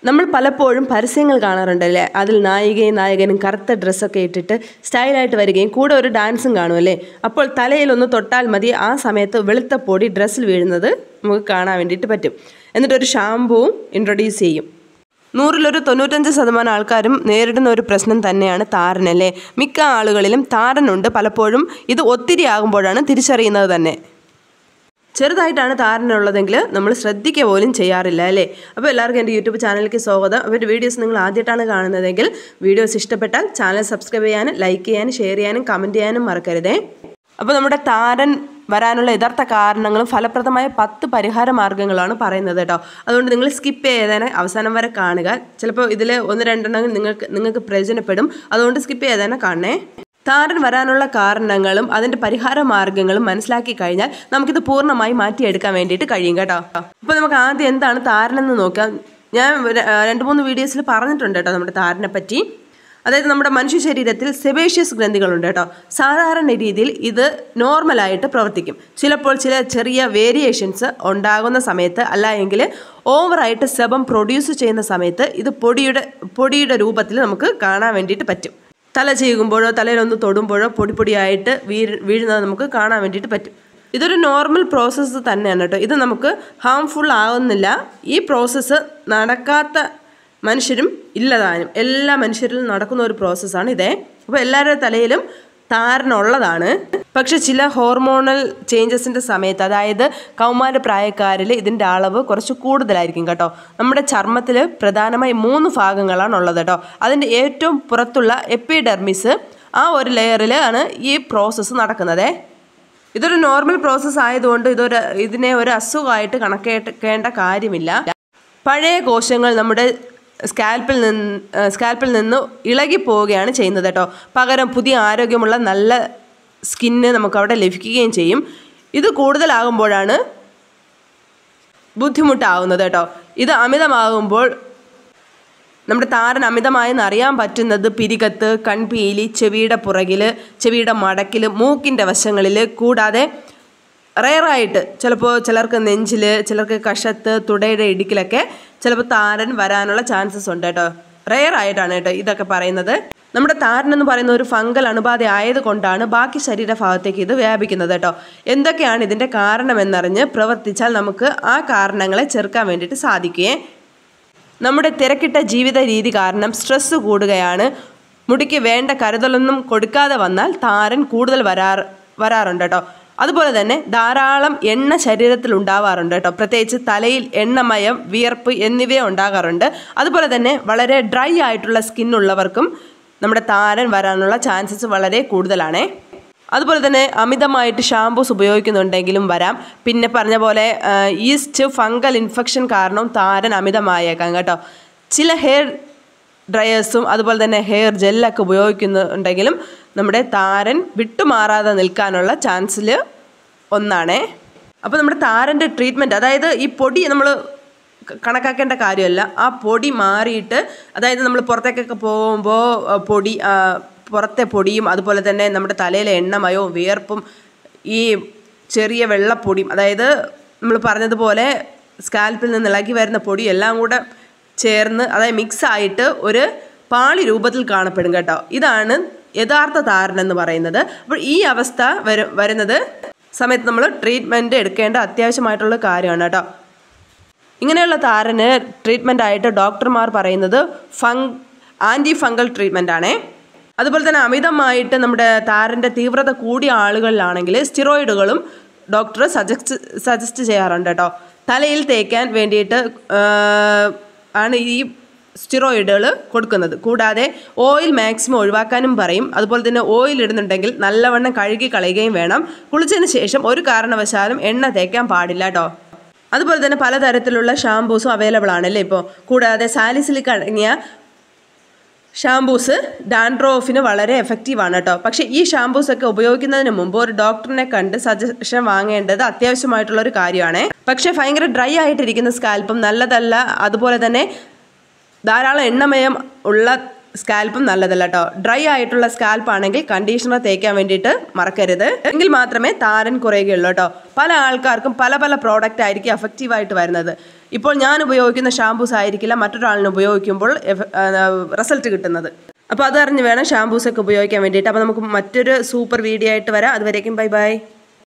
നമ്മൾ പലപ്പോഴും പരസ്യങ്ങൾ കാണാറുണ്ടല്ലേ അതിൽ നായികയും നായകനും കറുത്ത ഡ്രസ്സൊക്കെ ഇട്ടിട്ട് സ്റ്റൈലായിട്ട് വരികയും കൂടെ ഒരു ഡാൻസും കാണുമല്ലേ അപ്പോൾ തലയിലൊന്ന് തൊട്ടാൽ മതി ആ സമയത്ത് വെളുത്ത പൊടി ഡ്രസ്സിൽ വീഴുന്നത് നമുക്ക് കാണാൻ വേണ്ടിയിട്ട് പറ്റും എന്നിട്ടൊരു ഷാമ്പുവും ഇൻട്രൊഡ്യൂസ് ചെയ്യും നൂറിലൊരു തൊണ്ണൂറ്റഞ്ച് ശതമാനം ആൾക്കാരും നേരിടുന്ന ഒരു പ്രശ്നം തന്നെയാണ് താരനല്ലേ മിക്ക ആളുകളിലും താരനുണ്ട് പലപ്പോഴും ഇത് ഒത്തിരി ആകുമ്പോഴാണ് തിരിച്ചറിയുന്നത് തന്നെ ചെറുതായിട്ടാണ് താരനുള്ളതെങ്കിൽ നമ്മൾ ശ്രദ്ധിക്കുക പോലും ചെയ്യാറില്ല അല്ലേ അപ്പോൾ എല്ലാവർക്കും എൻ്റെ യൂട്യൂബ് ചാനലിലേക്ക് സ്വാഗതം അപ്പോൾ വീഡിയോസ് നിങ്ങൾ ആദ്യമായിട്ടാണ് കാണുന്നതെങ്കിൽ വീഡിയോസ് ഇഷ്ടപ്പെട്ടാൽ ചാനൽ സബ്സ്ക്രൈബ് ചെയ്യാനും ലൈക്ക് ചെയ്യാനും ഷെയർ ചെയ്യാനും കമൻറ്റ് ചെയ്യാനും മറക്കരുതേ അപ്പോൾ നമ്മുടെ താരൻ വരാനുള്ള യഥാർത്ഥ കാരണങ്ങളും ഫലപ്രദമായ പത്ത് പരിഹാര മാർഗ്ഗങ്ങളാണ് പറയുന്നത് കേട്ടോ അതുകൊണ്ട് നിങ്ങൾ സ്കിപ്പ് ചെയ്തേനെ അവസാനം വരെ കാണുക ചിലപ്പോൾ ഇതിൽ ഒന്ന് രണ്ടെണ്ണം നിങ്ങൾക്ക് നിങ്ങൾക്ക് പ്രയോജനപ്പെടും അതുകൊണ്ട് സ്കിപ്പ് ചെയ്തേനെ കാണണേ താരൻ വരാനുള്ള കാരണങ്ങളും അതിൻ്റെ പരിഹാര മാർഗ്ഗങ്ങളും മനസ്സിലാക്കി കഴിഞ്ഞാൽ നമുക്കിത് പൂർണ്ണമായി മാറ്റിയെടുക്കാൻ വേണ്ടിയിട്ട് കഴിയും കേട്ടോ അപ്പോൾ നമുക്ക് ആദ്യം എന്താണ് താരനെന്ന് നോക്കാം ഞാൻ ര- രണ്ട് മൂന്ന് വീഡിയോസിൽ പറഞ്ഞിട്ടുണ്ട് കേട്ടോ നമ്മുടെ താരനെ പറ്റി അതായത് നമ്മുടെ മനുഷ്യ ശരീരത്തിൽ സെബേഷ്യസ് ഗ്രന്ഥികളുണ്ട് കേട്ടോ സാധാരണ രീതിയിൽ ഇത് നോർമലായിട്ട് പ്രവർത്തിക്കും ചിലപ്പോൾ ചില ചെറിയ വേരിയേഷൻസ് ഉണ്ടാകുന്ന സമയത്ത് അല്ല എങ്കിൽ ഓവറായിട്ട് സെബം പ്രൊഡ്യൂസ് ചെയ്യുന്ന സമയത്ത് ഇത് പൊടിയുടെ പൊടിയുടെ രൂപത്തിൽ നമുക്ക് കാണാൻ വേണ്ടിയിട്ട് പറ്റും തല ചെയ്യുമ്പോഴോ തലയിലൊന്ന് തൊടുമ്പോഴോ പൊടി പൊടിയായിട്ട് വീഴ് വീഴുന്നത് നമുക്ക് കാണാൻ വേണ്ടിയിട്ട് പറ്റും ഇതൊരു നോർമൽ പ്രോസസ്സ് തന്നെയാണ് കേട്ടോ ഇത് നമുക്ക് ഹാംഫുൾ ആവുന്നില്ല ഈ പ്രോസസ്സ് നടക്കാത്ത മനുഷ്യരും ഇല്ലതാനും എല്ലാ മനുഷ്യരിലും നടക്കുന്ന ഒരു പ്രോസസ്സാണ് ഇതേ അപ്പോൾ എല്ലാവരുടെ തലയിലും താരനുള്ളതാണ് പക്ഷെ ചില ഹോർമോണൽ ചേഞ്ചസിൻ്റെ സമയത്ത് അതായത് കൗമാര പ്രായക്കാരിൽ ഇതിൻ്റെ അളവ് കുറച്ച് കൂടുതലായിരിക്കും കേട്ടോ നമ്മുടെ ചർമ്മത്തിൽ പ്രധാനമായി മൂന്ന് ഭാഗങ്ങളാണ് ഉള്ളത് കേട്ടോ അതിൻ്റെ ഏറ്റവും പുറത്തുള്ള എപ്പിഡെർമിസ് ആ ഒരു ലെയറിൽ ആണ് ഈ പ്രോസസ്സ് നടക്കുന്നത് ഇതൊരു നോർമൽ പ്രോസസ്സ് ആയതുകൊണ്ട് ഇതൊരു ഇതിനെ ഒരു അസുഖമായിട്ട് കണക്കേണ്ട കാര്യമില്ല പഴയ കോശങ്ങൾ നമ്മുടെ സ്കാൽപ്പിൽ നിന്ന് സ്കാൽപ്പിൽ നിന്ന് ഇളകി പോവുകയാണ് ചെയ്യുന്നത് കേട്ടോ പകരം പുതിയ ആരോഗ്യമുള്ള നല്ല സ്കിന്ന് നമുക്ക് അവിടെ ലഭിക്കുകയും ചെയ്യും ഇത് കൂടുതലാകുമ്പോഴാണ് ബുദ്ധിമുട്ടാവുന്നത് കേട്ടോ ഇത് അമിതമാകുമ്പോൾ നമ്മുടെ താരൻ അമിതമായെന്ന് അറിയാൻ പറ്റുന്നത് പിരികത്ത് കൺപീലി ചെവിയുടെ പുറകിൽ ചെവിയുടെ മടക്കിൽ മൂക്കിൻ്റെ വശങ്ങളിൽ കൂടാതെ റെയറായിട്ട് ചിലപ്പോൾ ചിലർക്ക് നെഞ്ചിൽ ചിലർക്ക് കഷത്ത് തുടയുടെ ഇടുക്കിലൊക്കെ ചിലപ്പോൾ താരൻ വരാനുള്ള ചാൻസസ് ഉണ്ട് കേട്ടോ റെയർ ആയിട്ടാണ് കേട്ടോ ഇതൊക്കെ പറയുന്നത് നമ്മുടെ താരൻ എന്ന് പറയുന്ന ഒരു ഫംഗൽ അണുബാധ ആയതുകൊണ്ടാണ് ബാക്കി ശരീരഭാഗത്തേക്ക് ഇത് വ്യാപിക്കുന്നത് കേട്ടോ എന്തൊക്കെയാണ് ഇതിൻ്റെ കാരണമെന്നറിഞ്ഞ് പ്രവർത്തിച്ചാൽ നമുക്ക് ആ കാരണങ്ങളെ ചെറുക്കാൻ വേണ്ടിയിട്ട് സാധിക്കുകയെ നമ്മുടെ തിരക്കിട്ട ജീവിത രീതി കാരണം സ്ട്രെസ്സ് കൂടുകയാണ് മുടിക്ക് വേണ്ട കരുതലൊന്നും കൊടുക്കാതെ വന്നാൽ താരൻ കൂടുതൽ വരാറ് വരാറുണ്ട് കേട്ടോ അതുപോലെ തന്നെ ധാരാളം എണ്ണ ശരീരത്തിൽ ഉണ്ടാവാറുണ്ട് കേട്ടോ പ്രത്യേകിച്ച് തലയിൽ എണ്ണമയം വിയർപ്പ് എന്നിവ ഉണ്ടാകാറുണ്ട് അതുപോലെ തന്നെ വളരെ ഡ്രൈ ആയിട്ടുള്ള സ്കിൻ ഉള്ളവർക്കും നമ്മുടെ താരൻ വരാനുള്ള ചാൻസസ് വളരെ കൂടുതലാണേ അതുപോലെ തന്നെ അമിതമായിട്ട് ഷാമ്പൂസ് ഉപയോഗിക്കുന്നുണ്ടെങ്കിലും വരാം പിന്നെ പറഞ്ഞ പോലെ ആ, ഈസ്റ്റ് ഫംഗൽ ഇൻഫെക്ഷൻ കാരണം താരൻ അമിതമായേക്കാം കേട്ടോ ചില ഹെയർ ഡ്രയേഴ്സും അതുപോലെ തന്നെ ഹെയർ ജെല്ലൊക്കെ ഉപയോഗിക്കുന്നുണ്ടെങ്കിലും നമ്മുടെ താരൻ വിട്ടുമാറാതെ നിൽക്കാനുള്ള ചാൻസിൽ ഒന്നാണേ അപ്പോൾ നമ്മുടെ താരൻ്റെ ട്രീറ്റ്മെൻറ്റ് അതായത് ഈ പൊടി നമ്മൾ കണക്കാക്കേണ്ട കാര്യമല്ല ആ പൊടി മാറിയിട്ട് അതായത് നമ്മൾ പുറത്തേക്കൊക്കെ പോകുമ്പോൾ ആ, പൊടി ആ, പുറത്തെ പൊടിയും അതുപോലെ തന്നെ നമ്മുടെ തലയിലെ എണ്ണമയവും വിയർപ്പും ഈ ചെറിയ വെള്ളപ്പൊടിയും അതായത് നമ്മൾ പറഞ്ഞതുപോലെ സ്കാൽപ്പിൽ നിന്ന് ഇളകി വരുന്ന പൊടി എല്ലാം കൂടെ ചേർന്ന് അതായത് മിക്സ് ആയിട്ട് ഒരു പാളി രൂപത്തിൽ കാണപ്പെടും കേട്ടോ ഇതാണ് യഥാർത്ഥ താരൻ എന്ന് പറയുന്നത് അപ്പോൾ ഈ അവസ്ഥ വരു വരുന്നത് സമയത്ത് നമ്മൾ ട്രീറ്റ്മെൻറ്റ് എടുക്കേണ്ട അത്യാവശ്യമായിട്ടുള്ള കാര്യമാണ് കേട്ടോ ഇങ്ങനെയുള്ള താരന് ട്രീറ്റ്മെൻ്റ് ആയിട്ട് ഡോക്ടർമാർ പറയുന്നത് ഫങ് ആൻറ്റി ഫംഗൽ ട്രീറ്റ്മെൻ്റ് ആണേ അതുപോലെ തന്നെ അമിതമായിട്ട് നമ്മുടെ താരൻ്റെ തീവ്രത കൂടിയ ആളുകളിലാണെങ്കിൽ സ്റ്റിറോയിഡുകളും ഡോക്ടർ സജസ്റ്റ് സജസ്റ്റ് ചെയ്യാറുണ്ട് കേട്ടോ തലയിൽ തേക്കാൻ വേണ്ടിയിട്ട് ആ, ആണ് ഈ സ്റ്റിറോയിഡുകൾ കൊടുക്കുന്നത് കൂടാതെ ഓയിൽ മാക്സിമം ഒഴിവാക്കാനും പറയും അതുപോലെ തന്നെ ഓയിൽ ഇടുന്നുണ്ടെങ്കിൽ നല്ലവണ്ണം കഴുകി കളയുകയും വേണം കുളിച്ചതിന് ശേഷം ഒരു കാരണവശാലും എണ്ണ തേക്കാൻ പാടില്ല കേട്ടോ അതുപോലെ തന്നെ പലതരത്തിലുള്ള ഷാംപൂസും അവൈലബിൾ ആണല്ലേ ഇപ്പോൾ കൂടാതെ സാലിസിലിക് അടങ്ങിയ ഷാംപൂസ് ഡാൻഡ്രോഫിന് വളരെ എഫക്റ്റീവാണ് കേട്ടോ പക്ഷേ ഈ ഷാംപൂസ് ഒക്കെ ഉപയോഗിക്കുന്നതിന് മുമ്പ് ഒരു ഡോക്ടറിനെ കണ്ട് സജഷൻ വാങ്ങേണ്ടത് അത്യാവശ്യമായിട്ടുള്ള ഒരു കാര്യമാണ് പക്ഷേ ഭയങ്കര ഡ്രൈ ആയിട്ടിരിക്കുന്ന സ്കാൽപ്പും നല്ലതല്ല അതുപോലെ തന്നെ ധാരാളം എണ്ണമയം ഉള്ള സ്കാൽപ്പും നല്ലതല്ല കേട്ടോ ഡ്രൈ ആയിട്ടുള്ള സ്കാൽപ്പ് ആണെങ്കിൽ കണ്ടീഷണർ തേക്കാൻ വേണ്ടിയിട്ട് മറക്കരുത് എങ്കിൽ മാത്രമേ താരൻ കുറയുകയുള്ളൂ കേട്ടോ പല ആൾക്കാർക്കും പല പല പ്രോഡക്റ്റ് ആയിരിക്കും എഫക്റ്റീവായിട്ട് വരുന്നത് ഇപ്പോൾ ഞാൻ ഉപയോഗിക്കുന്ന ഷാമ്പൂസ് ആയിരിക്കില്ല മറ്റൊരാളിന് ഉപയോഗിക്കുമ്പോൾ റിസൾട്ട് കിട്ടുന്നത് അപ്പോൾ അതറിഞ്ഞ് വേണം ഷാമ്പൂസൊക്കെ ഉപയോഗിക്കാൻ വേണ്ടിയിട്ട് അപ്പോൾ നമുക്ക് മറ്റൊരു സൂപ്പർ വീഡിയോ ആയിട്ട് വരാം അതുവരേക്കും ബൈ ബൈ